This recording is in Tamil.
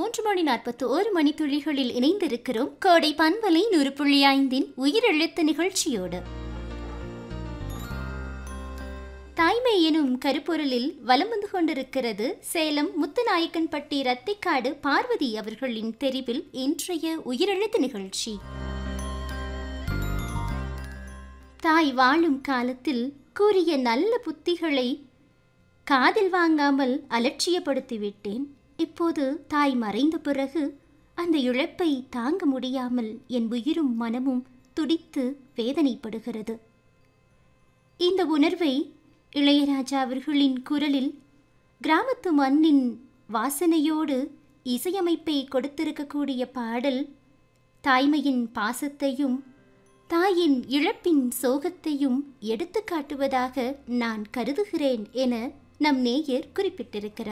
மூன்று மணி நாற்பத்து ஒரு மணித்துளிகளில் இணைந்திருக்கிறோம் கோடை பண்பலை நூறு புள்ளி ஐந்தின் உயிரெழுத்து நிகழ்ச்சியோடு தாய்மை எனும் கருப்பொருளில் வலம் வந்து கொண்டிருக்கிறது சேலம் முத்துநாயக்கன்பட்டி ரத்திக்காடு பார்வதி அவர்களின் தெரிவில் இன்றைய உயிரெழுத்து நிகழ்ச்சி தாய் வாழும் காலத்தில் கூறிய நல்ல புத்திகளை காதில் வாங்காமல் அலட்சியப்படுத்திவிட்டேன் இப்போது தாய் மறைந்த பிறகு அந்த இழப்பை தாங்க முடியாமல் என் உயிரும் மனமும் துடித்து வேதனைப்படுகிறது இந்த உணர்வை இளையராஜா அவர்களின் குரலில் கிராமத்து மண்ணின் வாசனையோடு இசையமைப்பை கொடுத்திருக்கக்கூடிய பாடல் தாய்மையின் பாசத்தையும் தாயின் இழப்பின் சோகத்தையும் எடுத்துக்காட்டுவதாக நான் கருதுகிறேன் என நம் நேயர் குறிப்பிட்டிருக்கிறார்